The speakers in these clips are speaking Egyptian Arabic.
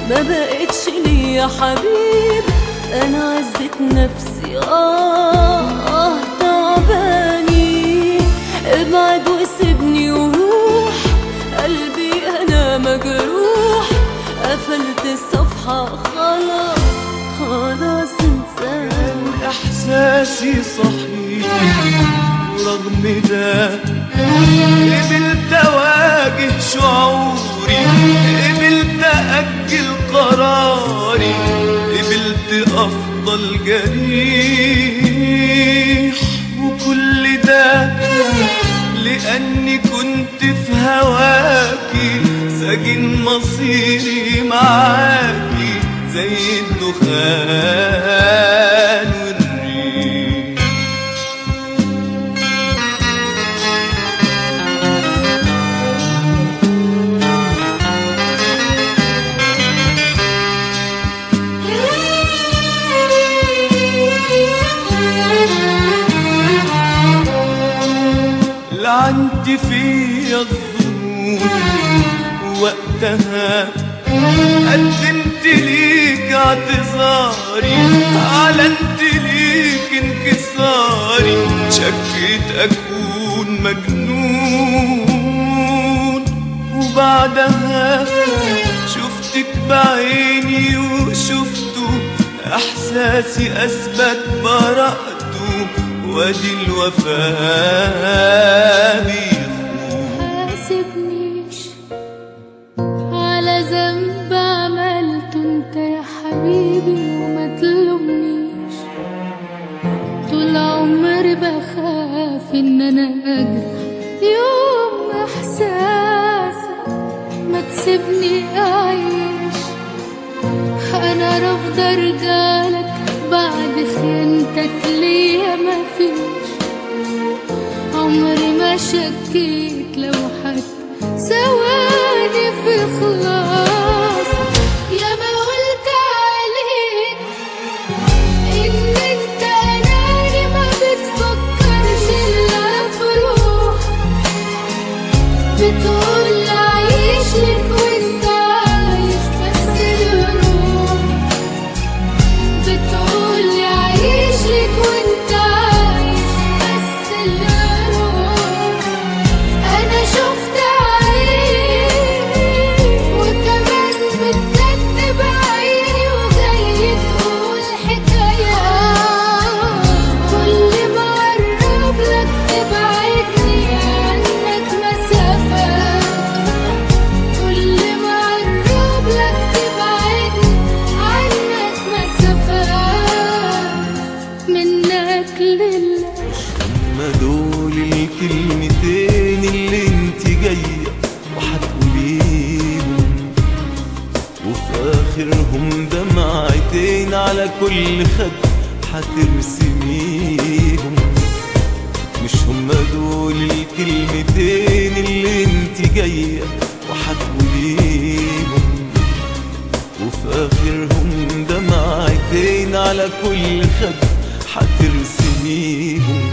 ما بقتش ليا حبيب انا عزت نفسي اه اه تعباني ابعد وسيبني وروح قلبي انا مجروح قفلت الصفحة خلاص خلاص انساني احساسي صحيح ورغم ده قبلت اواجه شعوري قبلت اجل قراري قبلت افضل جريح وكل ده لاني كنت في هواكي ساجن مصيري معاكي زي الدخان والريح لعنت فيا الظنون وقتها قدمت ليك اعتذاري اعلنت ليك انكساري شكيت اكون مجنون وبعدها شفتك بعيني وشفته احساسي اثبت براءته وادي الوفاء بيخون حاسبنيش على ذنب عملته انت يا حبيبي وما تلومنيش طول عمري بخاف ان انا اجرح يوم احساسك ما تسيبني اعيش انا رافضه ارجعلك بعد خيانتك ليا مفيش عمري ما شكيت لو حتى ثواني في خلاص يا ما قلت عليك ان انت اناني ما بتفكرش الا في روحك بتقول عيش لك وانت عايش بس الروح بتقول عيش لك وانت عايش بس الروح انا شفت عيني وكمان بتكتب عيني وجاي تقول حكاية كل ما اقرب لك تبعدني عنك مسافة كل ما اقرب لك تبعدني عنك مسافة منك لله هما دول الكلمتين اللي انت جاية وهتقوليهم وفي اخرهم دمعتين على كل خد هترسميهم مش هما دول الكلمتين اللي انت جاية وهتقوليهم وفي اخرهم دمعتين على كل خد هترسميهم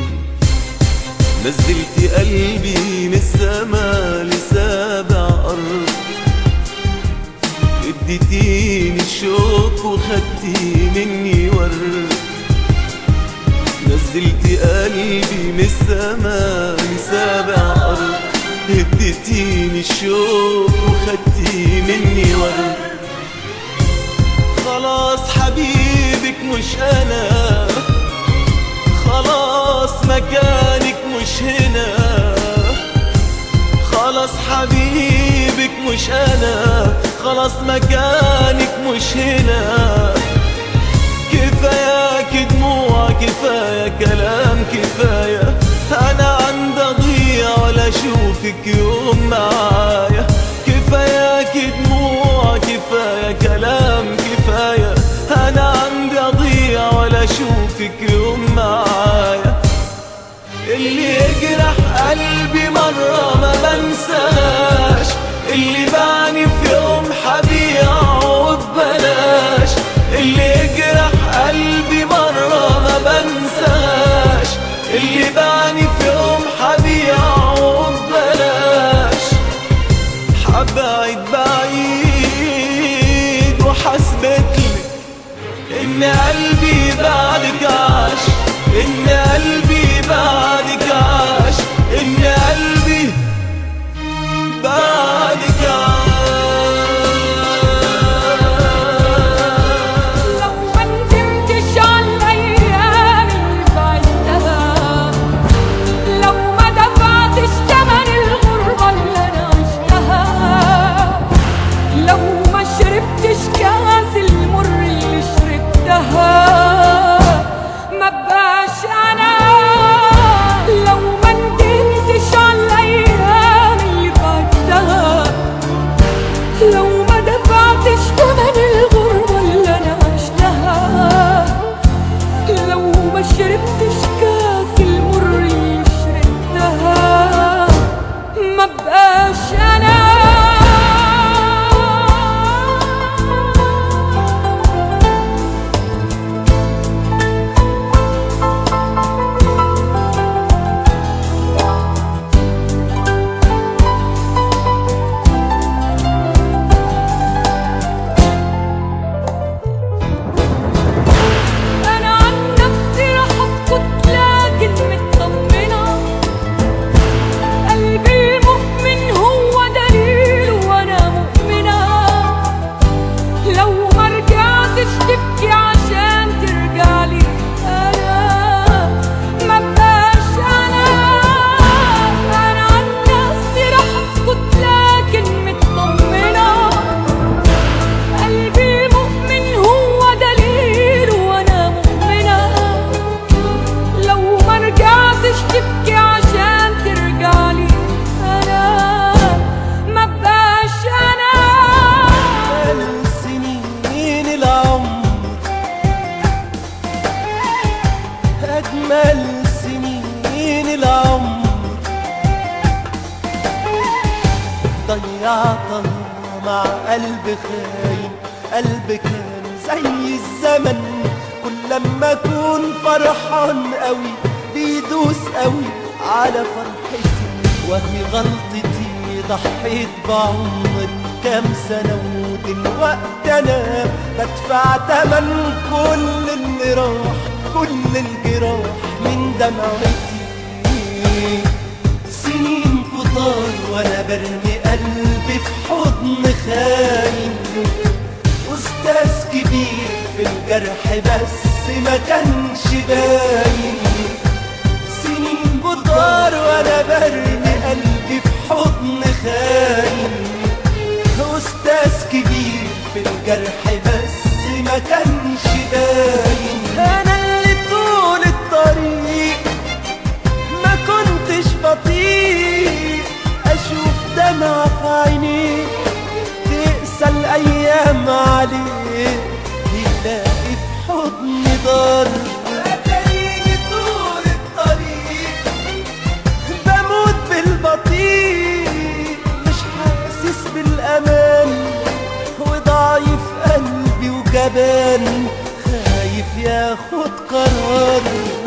نزلت قلبي من السما لسابع أرض اديتيني الشوق وخدتي مني ورد نزلت قلبي من السما لسابع أرض اديتيني الشوق وخدتي مني ورد خلاص حبيبك مش أنا خلاص مكانك مش هنا خلاص حبيبك مش انا خلاص مكانك مش هنا كفاياك دموع كفاية كلام كفاية انا عند اضيع ولا اشوفك يوم معايا كفاياك دموع كفاية كلام كفاية انا عندي اضيع ولا اشوفك يوم معايا اللي يجرح قلبي مرة ما بنساش اللي بعني في يوم حبيعه ببلاش اللي يجرح قلبي مرة ما بنساش اللي بعني في يوم حبيعه ببلاش حبعد بعيد وحبيتلك ان قلبي بعدك عاش ان قلبي بعدك عاش ان قلبي بعدك عاش لو ما ندمتش على الأيام اللي بعدتها لو ما دفعتش تمن الغربة اللي أنا عشتها لو ما شربتش كاس المر اللي شربتها ما بقاش أنا لو ما ندمتش على الأيام اللي بعدتها لو ما دفعتش ثمن الغربة اللي أنا عشتها لو ما شربتش كاس المر اللي شربتها ما بقاش أنا أنا عن نفسي رح أسكت لكن مطمنة قلبي المؤمن هو دليل وأنا مؤمنة لو ما رجعتش تبكي عشان ترجعلي أنا ما بقاش أنا أنا عن نفسي رح أسكت لكن مطمنة قلبي مؤمن هو دليل وانا مؤمنة لو ما رجعتش تبكي عشان ترجعلي انا ما بقاش انا أجمل سنين العمر أجمل سنين العمر ضيعتها مع قلب خاين قلب كان زي الزمن كل لما أكون فرحان قوي بيدوس قوي على فرحتي وهي غلطتي ضحيت بعمر كام سنة ودلوقتي أنا بدفع تمن كل اللي راح كل الجراح من دمعتي سنين كتار وانا برمي قلبي في حضن خاين استاذ كبير في الجرح بس ما كانش باين سنين كتار وانا برمي قلبي في حضن خاين استاذ كبير في الجرح بس ما كانش باين انا اللي طول الطريق ما كنتش بطيء اشوف دمع في عينيه تقسى الايام عليه يلاقي في حضن دار اتاريني طول الطريق بموت بالبطيء مش حاسس بالامان وضعيف قلبي وجبان خايف ياخد قرار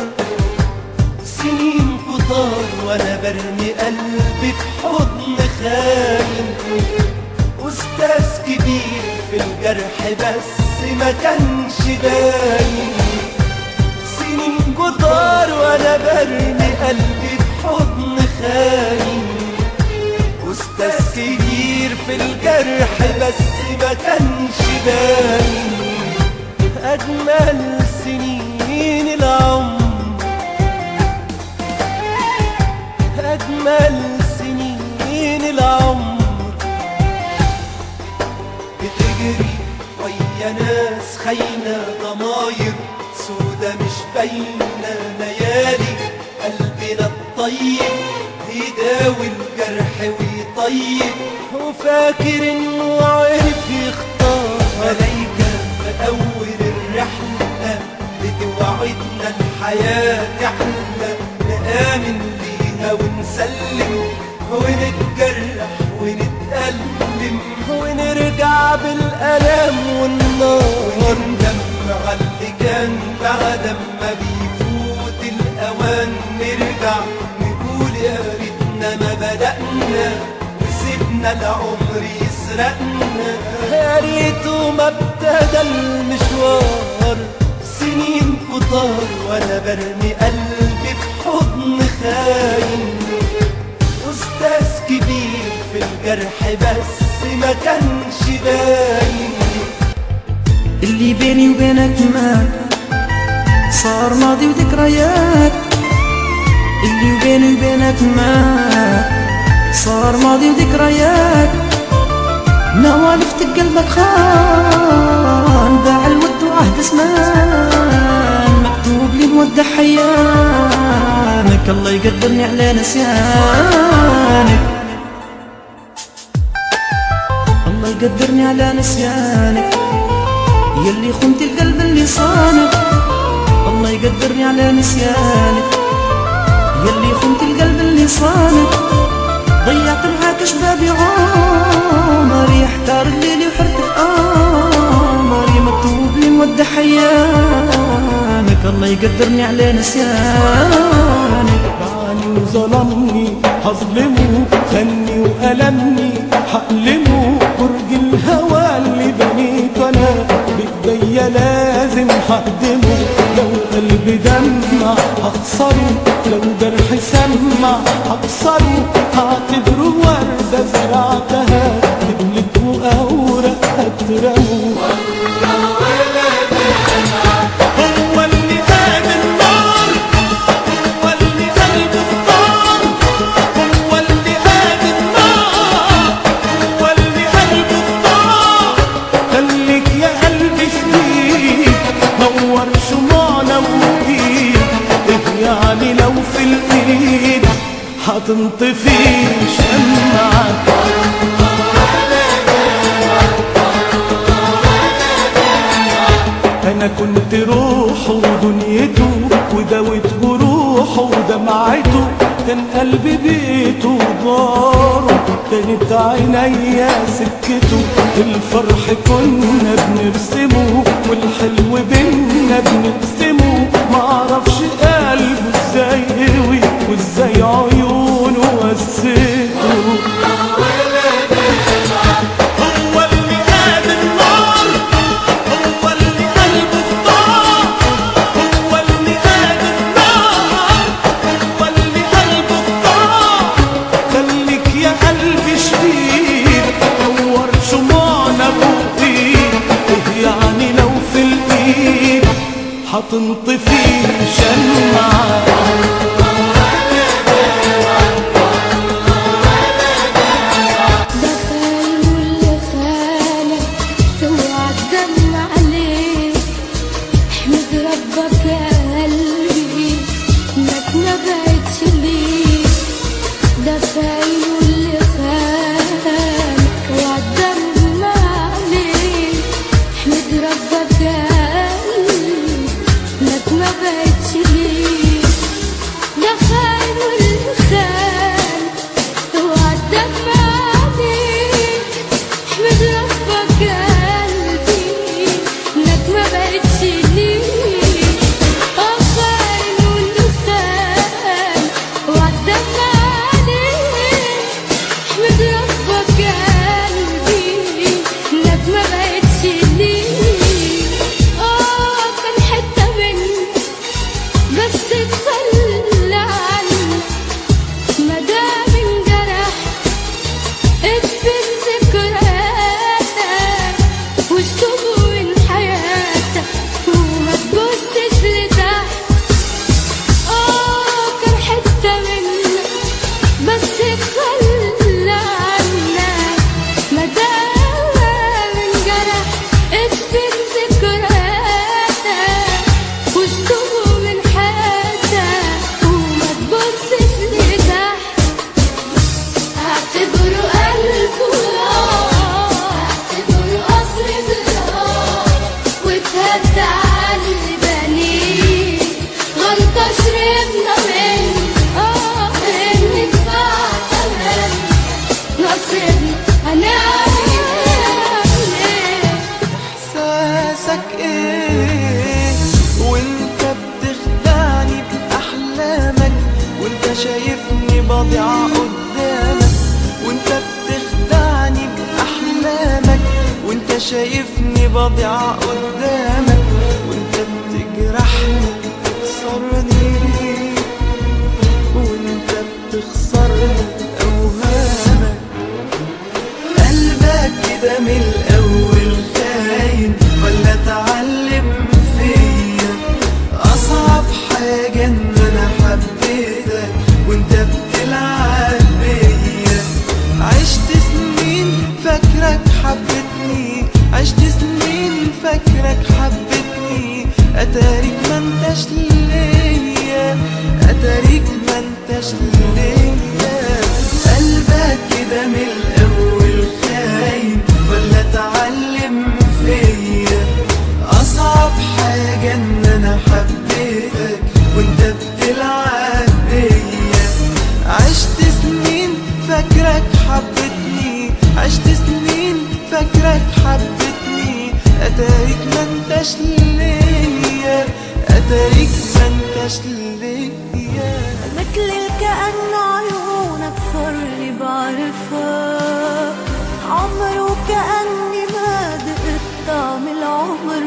سنين كتار وانا برمي قلبي في حضن خاين استاذ كبير في الجرح بس ما كانش باين سنين كتار وانا برمي قلبي في حضن خاين استاذ كبير في الجرح بس ما كانش باين اجمل سنين العمر أجمل سنين العمر بتجري ويا ناس خاينة ضماير سودا مش باينة ليالي قلبنا الطيب يداوي الجرح ويطيب وفاكر انه عرف يختار ملايكة في أول الرحلة بتوعدنا الحياة تحلى نآمن بيها ونسلم ونتجرح ونتألم ونرجع بالألم والنار ونندم على اللي كان بعد ما بيفوت الأوان نرجع نقول يا ريتنا ما بدأنا وسيبنا العمر يسرقنا يا ريته ما وابتدى المشوار سنين كتار وانا برمي قلبي في حضن خاين استاذ كبير في الجرح بس ما كانش باين اللي بيني وبينك مات صار ماضي وذكريات اللي بيني وبينك مات صار ماضي وذكريات نوالفتك قلبك خان باع الود وعهد زمان مكتوب لي مودع حيانك الله يقدرني على نسيانك الله يقدرني على نسيانك يلي خنت القلب اللي صانك الله يقدرني على نسيانك يلي خنت القلب اللي صانك ضيعت معاك شبابي عمري احتار الليل وحرت في قمري مكتوب لي مودع حيانك الله يقدرني على نسيانك باعني وظلمني هظلمه خني وألمني حألمه برج الهوى اللي بنيته أنا بإيديا لازم ههدمه لو قلبي دمع هخسره لو جرح سمع هكسره هعتبره وردة زرعتها دبلت وأوراق هترمه هو اللي قاد النار هو اللي قلبه الطار هو اللي قاد النار هو اللي قلبه الطار خليك يا قلبي شديد نور شمعنا وإيد إيه يعني لو في الإيد هتنطفي شمعة انا كنت روحه ودنيته وداوت جروحه ودمعته كان قلبي بيته وداره كانت عينيا سكته الفرح كنا بنرسمه والحلو بينا بنقسمه معرفش قلبه ازاي قوي وازاي عيونه وسته هو اللي قاد النار هو اللي قلبه اختار هو اللي قاد النار هو اللي قلبه اختار خليك يا قلبي شديد نور شمعنا بوقيت ايه يعني لو في الايد هتنطفي شمعة ده خاين واللي خانك اوعى تدمع عليه احمد ربك يا قلبي انك ما بقتش ليه ده خاين واللي خانك اوعى تدمع عليه احمد ربك يا قلبي انك ما بقتش ليه ده خاين واللي خانك اوعى تدمع عليك احمد ربك يا قلبي انك ما بقتش ليك اه خاين واللي خان اوعى تدمع عليك احمد ربك يا قلبي انك ما بقتش ليك اه كان حته منك بس تخلى عنك مدام انجرح اقفل ذكرياتك واشطب من حياتك وما تبصش لتحت اه كان حتة منك بس تخلى عنك مدام انجرح اقفل ذكرياتك واشطب من حياتك وما تبصش لتحت اعتبره قلبه اعتبره قصر جرار واتهدى على اللي بنيه غلطة شربنا منه اه انك بعد نصيبنا هنعمل ايه احساسك ايه وانت بتخدعني باحلامك وانت شايفني بضيع قدامك وانت بتخدعني باحلامك وانت شايفني اني بضيع قدامك وانت بتجرحني تكسرني وانت بتخسرني اوهامك قلبك كده من الاول خاين ولا اتعلم فيا اصعب حاجة ان انا حبيتك وانت بتلعب بيا عشت سنين فاكرك حبتني عشت سنين فاكرك حبتني اتاريك ما انتش ليا اتاريك ما انتش ليا قلبك كده من الاول خاين ولا اتعلم فيا اصعب حاجة ان انا حبيتك وانت بتلعب بيا عشت سنين فاكرك حبتني عشت سنين فاكرك حبتني اتاريك ما انتش ليا اتاريك ما انتش ليا مثل الكأن عيونك صار لي بعرفها عمر وكأني ما دقت طعم العمر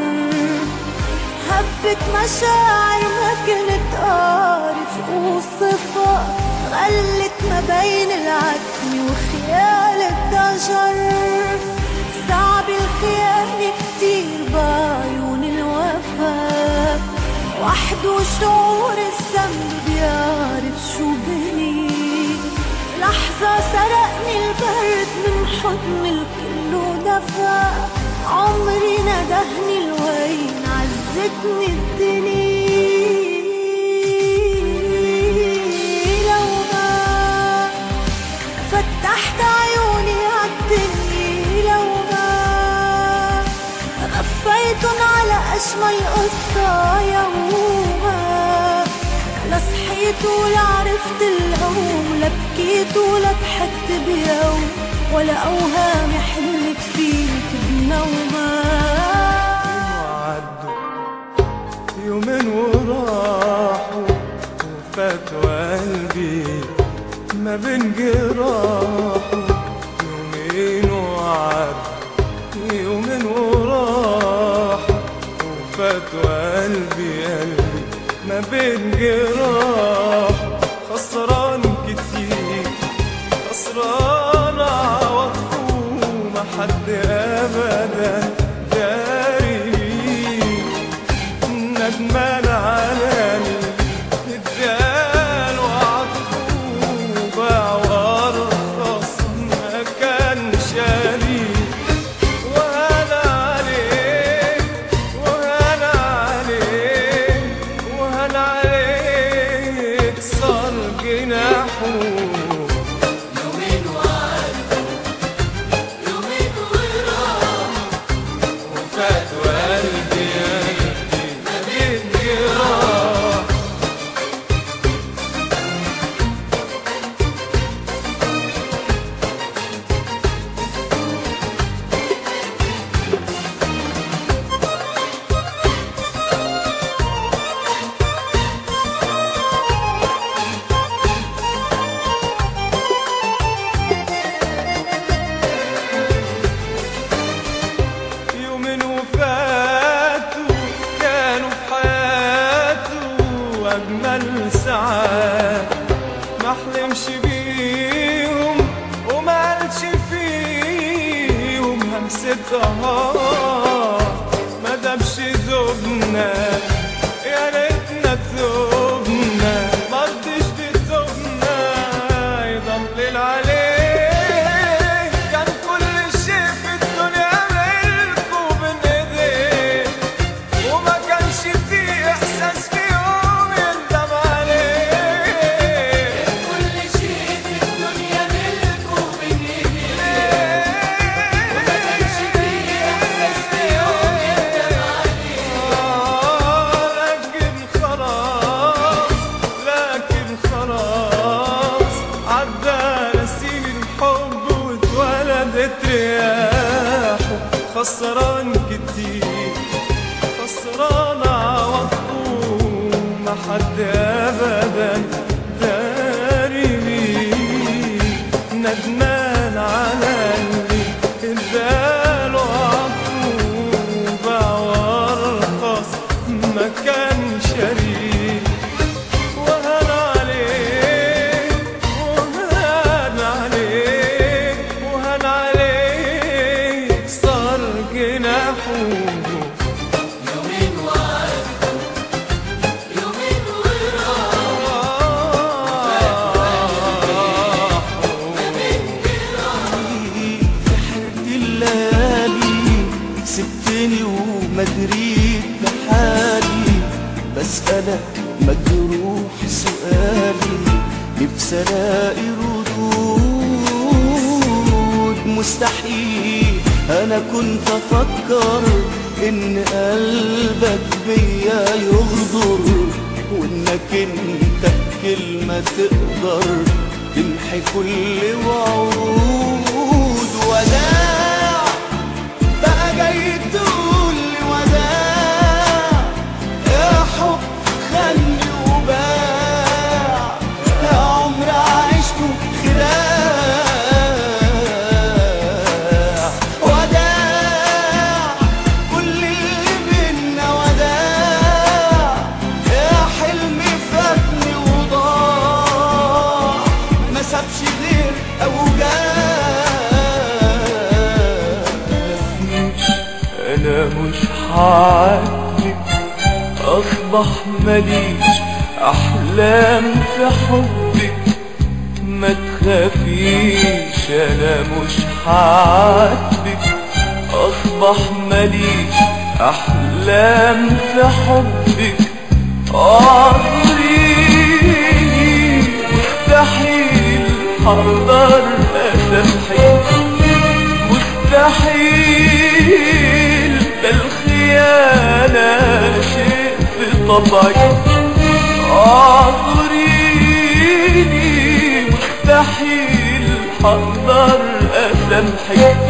هبت مشاعر ما كنت أعرف أوصفها غلت ما بين العتم وخيال الضجر صعب الخيانة كتير بعيون الوفا وحده شعور الذنب بيعرف شو بني لحظة سرقني البرد من حضن الكل ودفى عمري ندهني الوين عزتني الدنيا لو ما فتحت عيوني عالدنيا لو ما غفيتن على أجمل قصة يوما لا صحيت ولا عرفت الهوم لا بكيت ولا ضحكت بيوم ولا أوهامي حلمت فيك بنومة وعدوا يومين وراحوا وفاتوا قلبي ما بين جراحه يومين وعدوا يومين وراحوا وفاتوا قلبي قلبي ما بين جراحه خسران كتير خسران عوضه ما حد ابدا داري ندمان على ادال وعطفه باع وارخص ما كان شريك وهنا عليك وهنا عليك وهنا عليك صار جناحه وفات وقلبي قلبي ما بين جراح يومين وفاتوا كانوا في حياته أجمل ساعات ما حلمش بيهم وما قالش فيهم همستها ما دابش ذوبنا يا ريتنا ثوبنا ما رضيش بثوبنا يضلل عليه كان كل شيء في الدنيا ملكه بين ايديه وما كانش فيه احساس في يوم يندم عليه كل شيء في الدنيا ملكه بين ايديه وما كانش فيه احساس في يوم يندم عليه لكن خلاص لكن خلاص عدى نسيم الحب واتولدت رياحه خسران كتير خسران عوضه ما حد ابدا داري بيه ندمان على اللي اداله عطفه ما دريت بحالي بسألك مجروح سؤالي نفسي الاقي ردود مستحيل انا كنت افكر ان قلبك بيا يغدر وانك انت بكلمة تقدر تمحي كل وعود وداع بقى جاي تقول لي وداع يا حب خلي وباع يا عمر عشته خداع وداع كل اللي بينا وداع يا حلمي فاتني وضاع ما سابش غير اوجاع انا مش هعاتبك اصبح ماليش احلام في حبك ما تخافيش انا مش هعاتبك اصبح ماليش احلام في حبك اعذريني مستحيل هقدر اسامحك مستحيل ده الخيانة شيء في طبعي اعذريني مستحيل هقدر اسامحك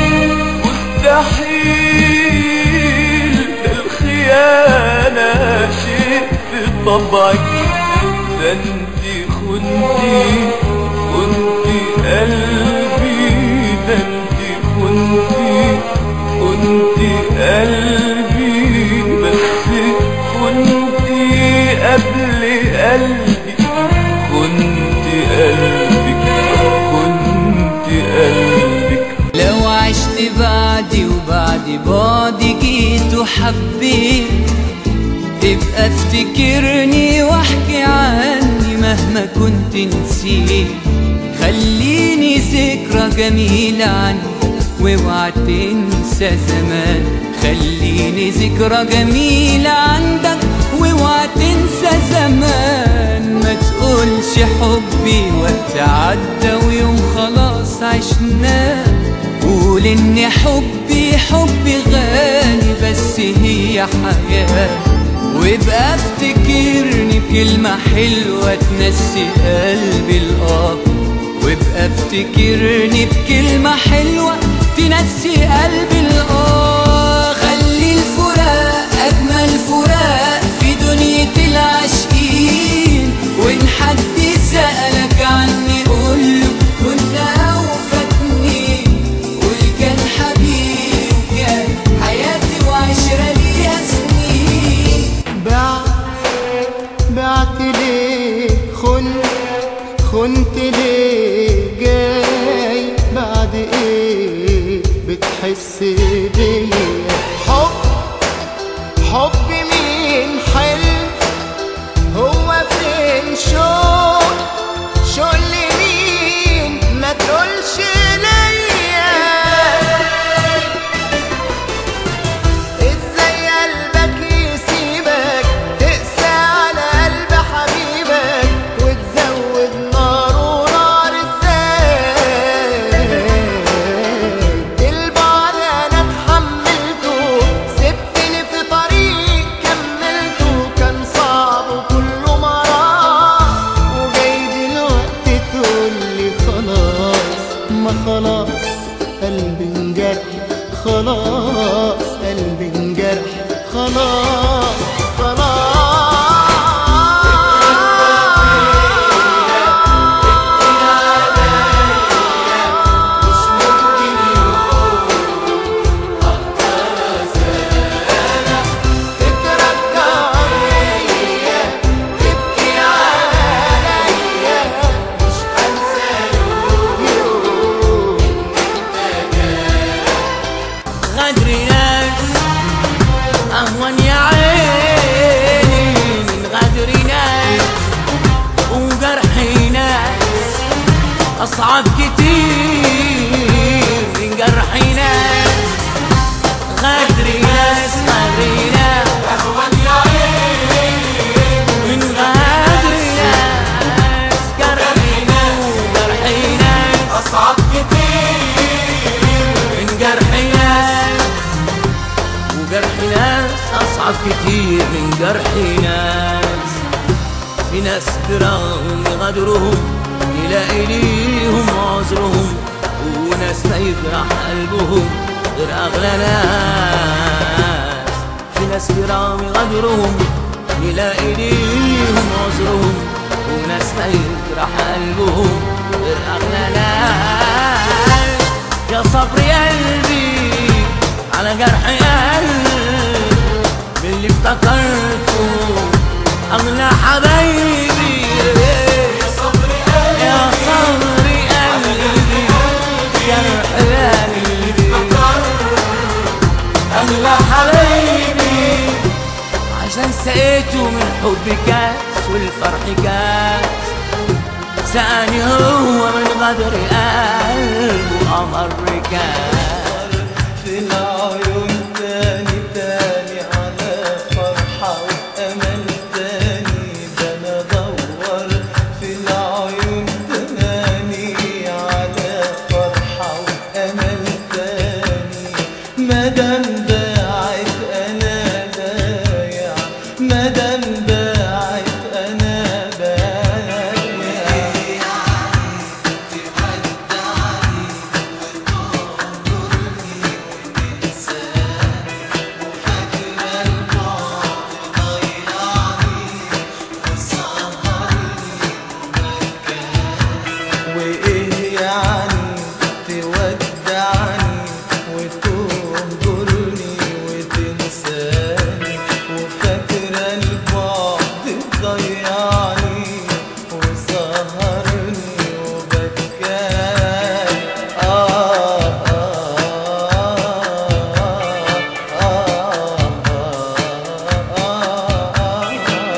مستحيل ده الخيانة شيء في طبعك ده انتي خنتي خنتي قلبي ده انتي خنتي خنتي قلبي بس خنتي قبل قلبي خنتي قلبك خنتي قلبك لو عشت بعدي وبعد بعدي جيت وحبيت تبقى افتكرني واحكي عني مهما كنت نسيت خليني ذكرى جميلة عنك واوعى تنسى زمان خليني ذكرى جميلة عندك واوعى تنسى زمان ما تقولش حبي وقت عدى ويوم خلاص عشناه قول ان حبي حبي غالي بس هي حياة وابقى افتكرني بكلمة حلوة تنسي قلبي الآه وابقى افتكرني بكلمة حلوة تنسي قلبي الآه خلي الفراق أجمل فراق في دنيا العاشقين وإن حد سألك عني قوله كنت أوفى اتنين قول كان حبيبي وكان حياتي وعشرة ليها سنين بعت بعت ليه خنت خنت ليه جاي بعد ايه بتحس بيا حب حب مين حلم هو فين شوق شوق لمين ما تقولش ليا ازاي قلبك يسيبك تقسى على قلب حبيبك وتزود نار ونار ازاي البعد انا اتحملته سبتني في طريق كملته كان صعب وكله مرار وجاي دلوقتي تقولي خلاص ما خلاص قلبي انجرح خلاص قلبي انجرح خلاص غدر ناس أهون يا عيني من غدر ناس وجرح ناس أصعب كتير من جرح ناس غدر ناس وجرح ناس أصعب كتير من جرح ناس في ناس برغم غدرهم يلاقي ليهم عذرهم وناس ما يجرح قلبهم غير أغلى ناس في ناس برغم غدرهم يلاقي ليهم عذرهم وناس ما يجرح قلبهم غير أغلى ناس يا صبر يا قلبي على جرح قلبي باللي افتكرته أغلى حبايبي يا صبر قلبي يا صبر قلبي جرح قلبي أغلى حبايبي عشان سقيته من حب كاس والفرح كاس سأني هو من غدر قلبه أمر كاس في العيون تاني تاني على فرحة وأمل تاني ده أنا أدور في العيون تاني على فرحة وأمل تاني مادام باعت أنا بايع مادام باعت أنا بايع وايه يعني تودعني وتهجرني وتنساني وفاكرة البعد تضيعني وسهرني وبكاني آه آه آه آه آه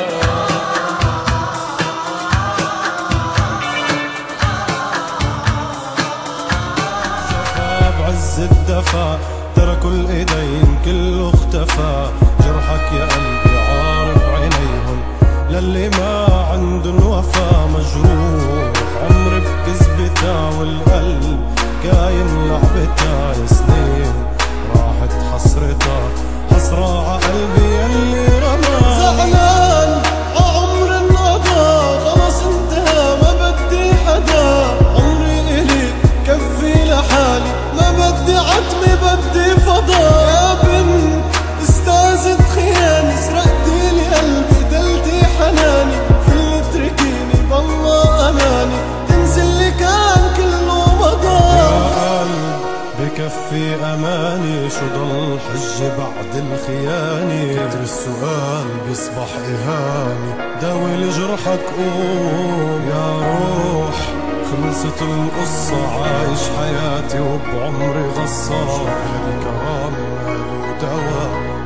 بعز الدفا ترى كل ايدين كله اختفى جرحك يا قلبي عارف عينيهم للي ما عندن وفا مجروح عمري بكذبتها والقلب كاين لعبتها يا سنين راحت حسرتها حسرة ع قلبي يلي رمى زعلان عمر انقضى خلص انتهى ما بدي حدا عمري إلي كفي لحالي ما بدي عتمي بدي فضا يا بنت استاذت خياني سرقتي لي قلبي دلتي حناني في اللي تركيني بالله اماني تنزل لي كان كله مضى يا قلب بكفي اماني شو ضل حجي بعد الخيانة كتر السؤال بيصبح اهاني داوي لجرحك قوم يا روح خلصت القصة عايش حياتي وبعمري غصة الكرامة ماله دوا